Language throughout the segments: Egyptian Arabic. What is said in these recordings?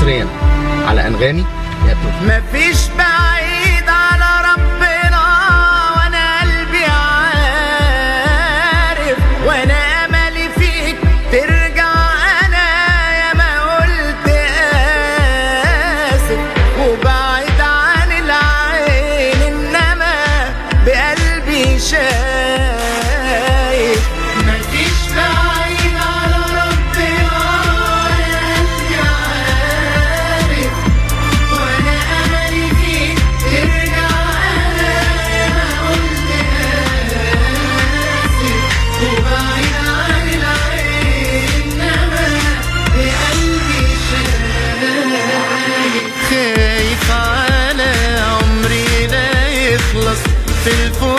حصريا على انغامي يا توفيق مفيش بعيد على ربنا وانا قلبي عارف وانا املي فيك ترجع انا يا ما قلت اسف وبعيد عن العين انما بقلبي شايف مفيش بعيد على ربنا وانا قلبي عارف وانا املي فيك ترجع انا يا ما قلت اسف وبعيد عن العين انما بقلبي شايف خايف على عمري لا يخلص في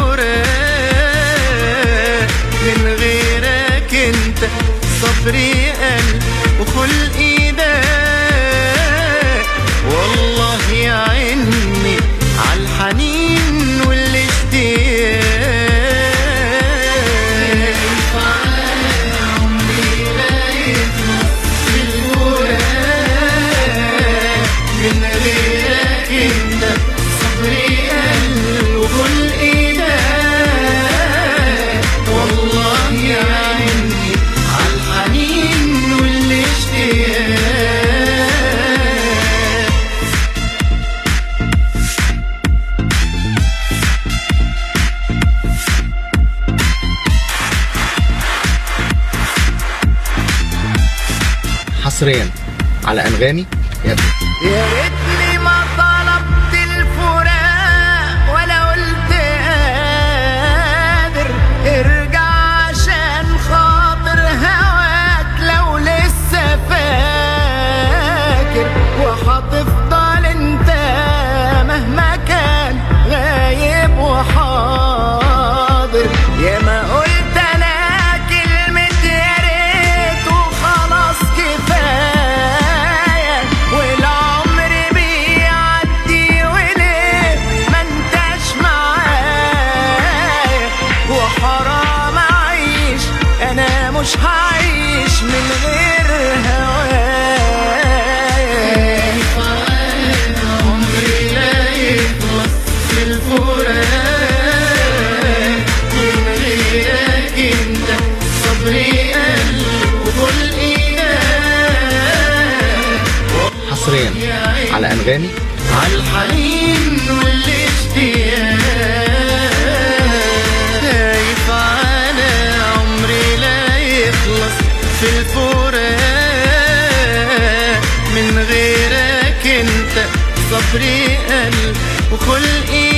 الفراق من غيرك انت صبري قل وخلقي ضاق والله يعيني عالحنين والاشتياق من غيرك انت صبري قل وكل ايدك والله يعيني عالحنين والاشتياق حصريا على انغامي يا توفيق يا ريتني ما طلبت الفراق ولا قلت قادر ارجع عشان خاطر هواك لو لسه فاكر وهتفضل انت مهما كان غايب وحاضر يا ما قلت انا كلمة يا ريت وخلاص كفاية والعمر بيعدي وليه ما انتش معايا وحرام اعيش انا مش هعيش من غير هوايا عمري لا يخلص في الفراق من غيرك انت صبري قل وكل ايدك حصريا على انغامي عالحنين والاشتياق خايف على عمري لا يخلص في الفراق من غيرك انت صبري قل وكل ايدك